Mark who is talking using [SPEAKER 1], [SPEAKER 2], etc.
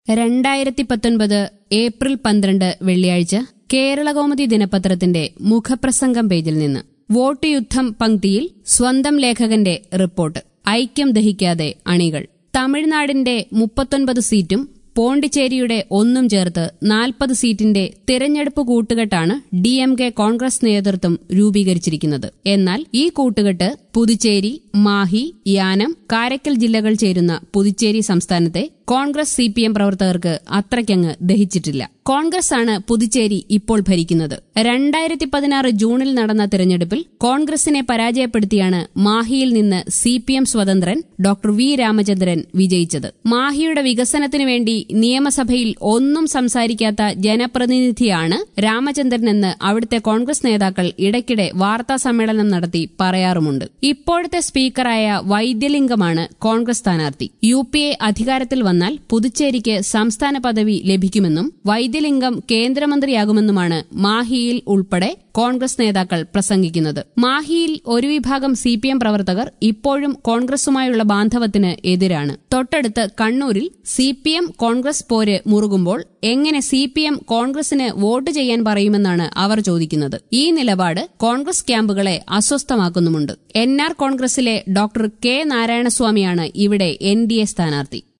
[SPEAKER 1] രണ്ടായിരത്തി പത്തൊൻപത് ഏപ്രിൽ പന്ത്രണ്ട് വെള്ളിയാഴ്ച കേരളകൗമുദി ദിനപത്രത്തിന്റെ മുഖപ്രസംഗം പേജിൽ നിന്ന് വോട്ട് യുദ്ധം പങ്ക്തിയിൽ സ്വന്തം ലേഖകന്റെ റിപ്പോർട്ട് ഐക്യം ദഹിക്കാതെ അണികൾ തമിഴ്നാടിന്റെ മുപ്പത്തൊൻപത് സീറ്റും പോണ്ടിച്ചേരിയുടെ ഒന്നും ചേർത്ത് നാൽപ്പത് സീറ്റിന്റെ തിരഞ്ഞെടുപ്പ് കൂട്ടുകെട്ടാണ് ഡി എം കെ കോൺഗ്രസ് നേതൃത്വം രൂപീകരിച്ചിരിക്കുന്നത് എന്നാൽ ഈ കൂട്ടുകെട്ട് പുതുച്ചേരി മാഹി യാനം കാരക്കൽ ജില്ലകൾ ചേരുന്ന പുതുച്ചേരി സംസ്ഥാനത്തെ കോൺഗ്രസ് സി പി എം പ്രവർത്തകർക്ക് അത്രയ്ക്കങ്ങ് ദഹിച്ചിട്ടില്ല കോൺഗ്രസ് ആണ് പുതുച്ചേരി ഇപ്പോൾ ഭരിക്കുന്നത് രണ്ടായിരത്തി പതിനാറ് ജൂണിൽ നടന്ന തിരഞ്ഞെടുപ്പിൽ കോൺഗ്രസിനെ പരാജയപ്പെടുത്തിയാണ് മാഹിയിൽ നിന്ന് സി പി എം സ്വതന്ത്രൻ ഡോക്ടർ വി രാമചന്ദ്രൻ വിജയിച്ചത് മാഹിയുടെ വികസനത്തിനു വേണ്ടി നിയമസഭയിൽ ഒന്നും സംസാരിക്കാത്ത ജനപ്രതിനിധിയാണ് രാമചന്ദ്രനെന്ന് അവിടുത്തെ കോൺഗ്രസ് നേതാക്കൾ ഇടയ്ക്കിടെ വാർത്താ സമ്മേളനം നടത്തി പറയാറുമുണ്ട് ഇപ്പോഴത്തെ സ്പീക്കറായ വൈദ്യലിംഗമാണ് കോൺഗ്രസ് സ്ഥാനാർത്ഥി യു പി എ അധികാരത്തിൽ വന്നാൽ പുതുച്ചേരിക്ക് സംസ്ഥാന പദവി ലഭിക്കുമെന്നും വൈദ്യലിംഗം കേന്ദ്രമന്ത്രിയാകുമെന്നുമാണ് മാഹിയിൽ ഉൾപ്പെടെ കോൺഗ്രസ് നേതാക്കൾ പ്രസംഗിക്കുന്നത് മാഹിയിൽ ഒരു വിഭാഗം സി പി എം പ്രവർത്തകർ ഇപ്പോഴും കോൺഗ്രസുമായുള്ള ബാന്ധവത്തിന് എതിരാണ് തൊട്ടടുത്ത് കണ്ണൂരിൽ സി പി എം കോൺഗ്രസ് പോര് മുറുകുമ്പോൾ എങ്ങനെ സി പി എം കോൺഗ്രസിന് വോട്ട് ചെയ്യാൻ പറയുമെന്നാണ് അവർ ചോദിക്കുന്നത് ഈ നിലപാട് കോൺഗ്രസ് ക്യാമ്പുകളെ അസ്വസ്ഥമാക്കുന്നുമുണ്ട് എൻ ആർ കോൺഗ്രസിലെ ഡോക്ടർ കെ നാരായണസ്വാമിയാണ് ഇവിടെ എൻ ഡി എ സ്ഥാനാർത്ഥി